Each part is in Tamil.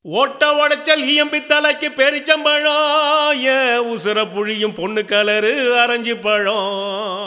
ஓட்ட உடைச்சல் ஈயம்பி தலைக்கு பெரிச்சம்பழம் ஏன் உசுர புழியும் பொண்ணு கலரு அரைஞ்சி பழம்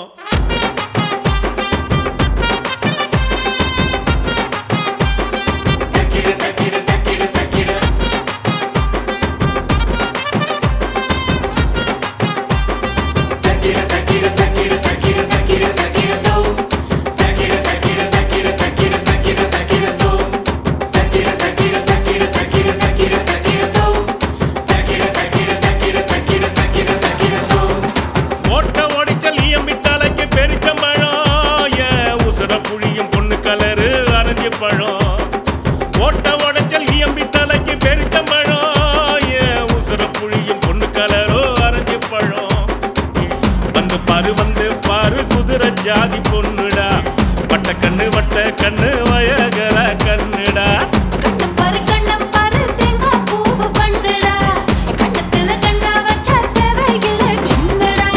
ஓட்ட உடைச்சல் ஈயம்பி தலைக்கு பெரிச்சம்பழம் ஏன் உசுர புழியும் பொண்ணு கலரு அரைஞ்சி பழம் ஓட்ட உடைச்சல் ஈயம்பி தலைக்கு பெரிச்சம்பழம் ஏன் உசுர புழியும் பொண்ணு கலரோ அரைஞ்சி பழம் வந்து பாரு வந்து பாரு குதிரை ஜாதி பொண்ணுடா வட்ட கண்ணு வட்ட கண்ணு வயகர கண்ணுடா கண்ணம் பாரு கண்ணம் பாரு தேங்காய் பூவு பண்ணுடா கண்ணத்துல கண்ணா வச்ச தேவையில்ல சின்னடா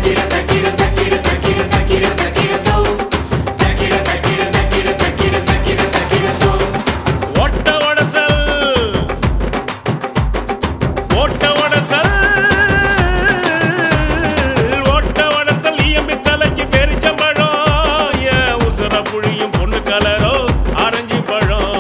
ஓட்ட உடசல் ஓட்ட உடசல் ஓட்ட உடசல் ஈயம்பி தலைக்கு பெரிச்சம்பழம் ஏன் உசுர புழியும் பொண்ணு கலரோ ஆரஞ்சு பழம்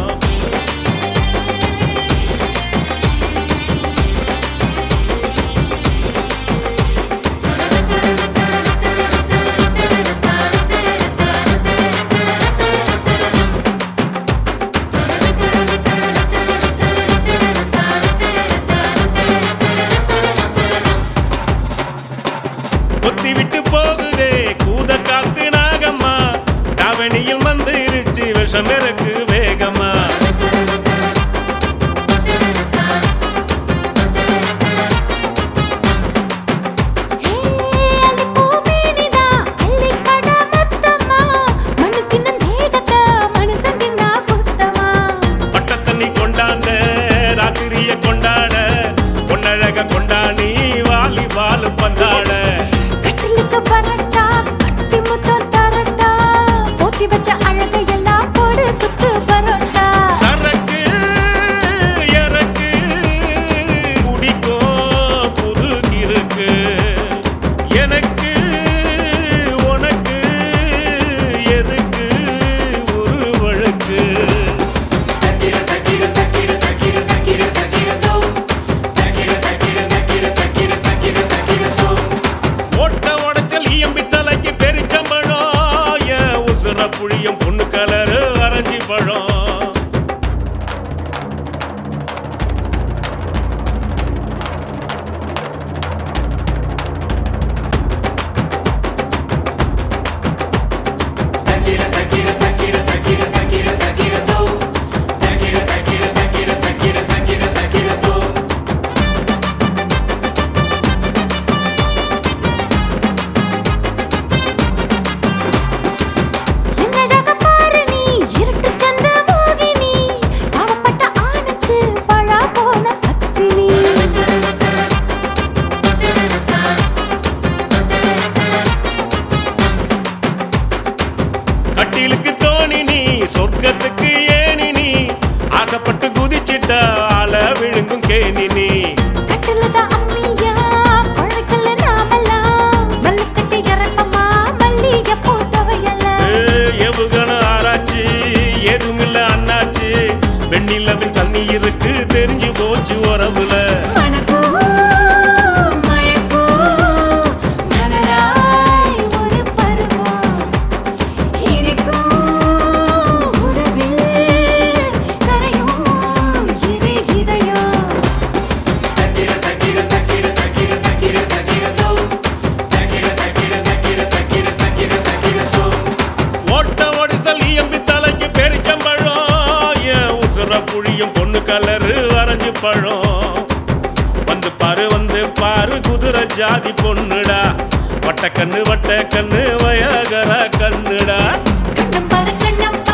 கொத்தி விட்டு போகுதே கூத காத்து நாகம்மா தாவணியில் மந்திருச்சு விஷம் இருக்கு வேகமா ஹே அள்ளி பூமேனிதா அள்ளி கட மொத்தமா மண்ணு தின்னும் தேகத்த மனுஷன் தின்னா குத்தமா பட்ட தண்ணி கொண்டாந்த ராத்திரிய கொண்டாட பொன்னழக கொண்டாடி வாலிபால் பந்தாட கட்டிலுக்கு பரட்டா கட்டி முத்தம் தரட்டா போத்தி வச்ச அழகையெல்லாம் போடு குத்து பரோட்டா சரக்கு இறக்கு குடிக்கும் புது கிறுக்கு எனக்கு உனக்கு எதுக்கு ஒரு வழக்கு ஓட்ட உடைச்சல் ஈயம்பி தலைக்கு பெரிச்சம்பழம் ஏன் உசுர புழியும் பொண்ணு கலரு அரைஞ்சி பழம் என்னடக பாரு நீ இருட்டு சந்த மோகினி பாவப்பட்ட ஆணுக்கு பழா போன பத்தினி கட்டிலுக்கு தோணி நீ சொர்க்கத்துக்கு ஏனி நீ ஆசைப்பட்டு குதிச்சிட்ட ஆள விழுங்கும் கேணி நீ கட்டிலத அம்மியா குழைக்கல நாமெல்லாம் மல்லுக்கட்டி இறப்பமா மல்லிகை பூத்தவையெல்லாம் எவுகண ஆராய்ச்சி ஏதுமில்ல அண்ணாச்சி வெண்ணிலவில் தண்ணி இருக்கு தெரிஞ்சு போச்சு உறவுல மணக்கும் மயக்கும் மலராய் ஒரு பருவம் இருக்கும் உறவில் கரையும் இரு இதயம் ஓட்ட ஒடிசல் இயம்பி தலைக்கு பெரிச்சம்பழம் ஏன் உசுர புழியும் பொண்ணு கலரு அரைஞ்சு பழம் வந்து பாரு வந்து பாரு குதிரை ஜாதி பொண்ணுடா வட்ட கண்ணு வட்ட கண்ணு வயகர கண்ணுடா கண்ணம் பாரு கண்ணம்